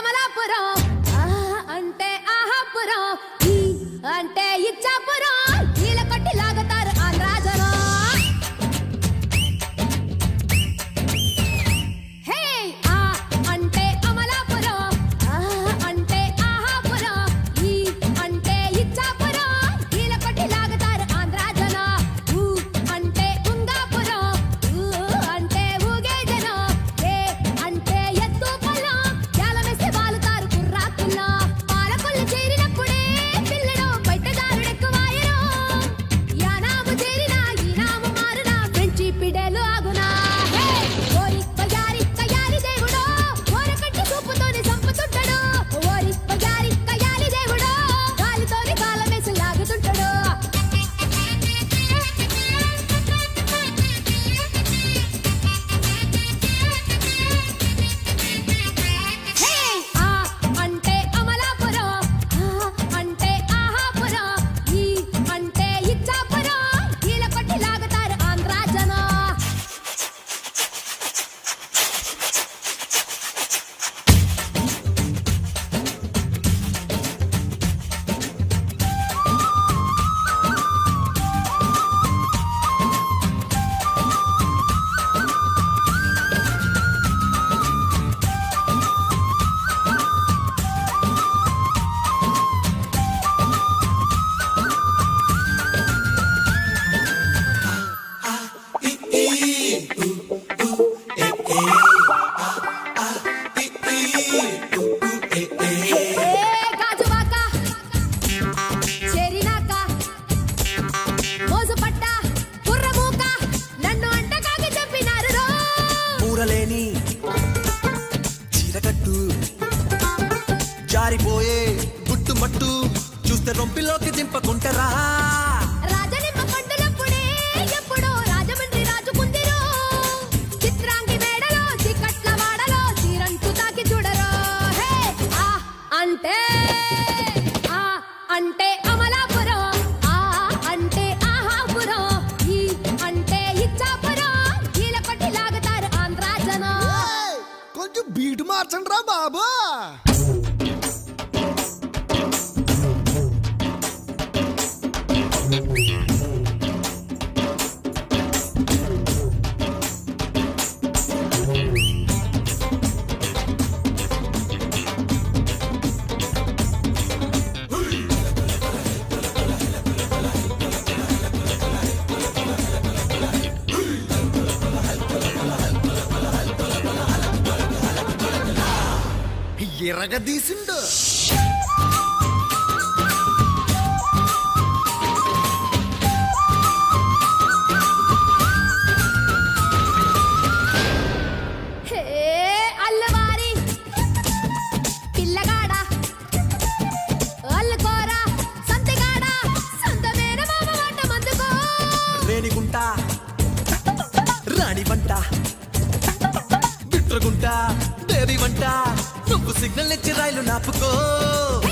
అమలాపురం ఆ అంటే ఆహాపురం ఈ అంటే ఇచ్చాపురం ఈల కొట్టి లాగుతారు ఆంధ్రాజనం హే ఆ అంటే అమలాపురం ఆ అంటే ఆహాపురం ఈ అంటే ఇచ్చాపురం ఈల కొట్టి లాగుతారు ఆంధ్రాజనం ఊ అంటే ఉంగాపురం ఊ అంటే ఊగే జనం ఏ అంటే ఎత్తు పొలం జాలమేసి వాలుతారు కుర్రాకుల్లా పాలకొల్లు చేరినప్పుడే పిల్లడు బయటదారుడెక్కువాయరు యానాము చేరినా ఈనాము మారునా ఫ్రెంచి పిడేలు ఆగునా హే ఓరి పయారి కయాలి దేవుడో ఓరకట్టి చూపుతోని సంపుతుంటాడు ఓరి పయారి కయాలి దేవుడో కాలితోని కాలమేసి లాగుతుంటాడు హే ఆ అంటే అమలాపురం ఆ అంటే ఆహాపురం ఈ అంటే ఇచ్చాపురం ఈల కొట్టి లాగుతారు ఆంధ్రా జనం ఏ గాజువాక చెరినాక మోజుపట్ట కుర్రమూక నన్ను అంటకాకి చెప్పినారు రో ఊరలేని చీరకట్టు జారిపోయే గుట్టుమట్టు చూస్తే రొంపిలోకి దింపకుంటరా రాజనిమ్మ పండులప్పుడే ఎప్పుడో రాజమండ్రి రాజుకుందిరో చిత్రాంగి మేడలో చికట్ల వాడలో చీరంటు తాకి చూడరో హే ఆ అంటే ఆ అంటే అమలాపురం ఆ అంటే ఆహాపురం ఈ అంటే ఇచ్చాపురం ఈల కొట్టి లాగుతారు ఆంధ్రా జనం కొంచెం బీటు మార్చండి రా బాబు ఎరగదీసిండు హే అల్లవారి పిల్లగాడ అల్లుకోర సంతగాడ సంతమేన మామ మాట మందుకో రేణిగుంట రాణి వంట బిట్రగుంట బేబీ వంట నువ్వు సిగ్నల్ ఇచ్చి రైలు నాపుకో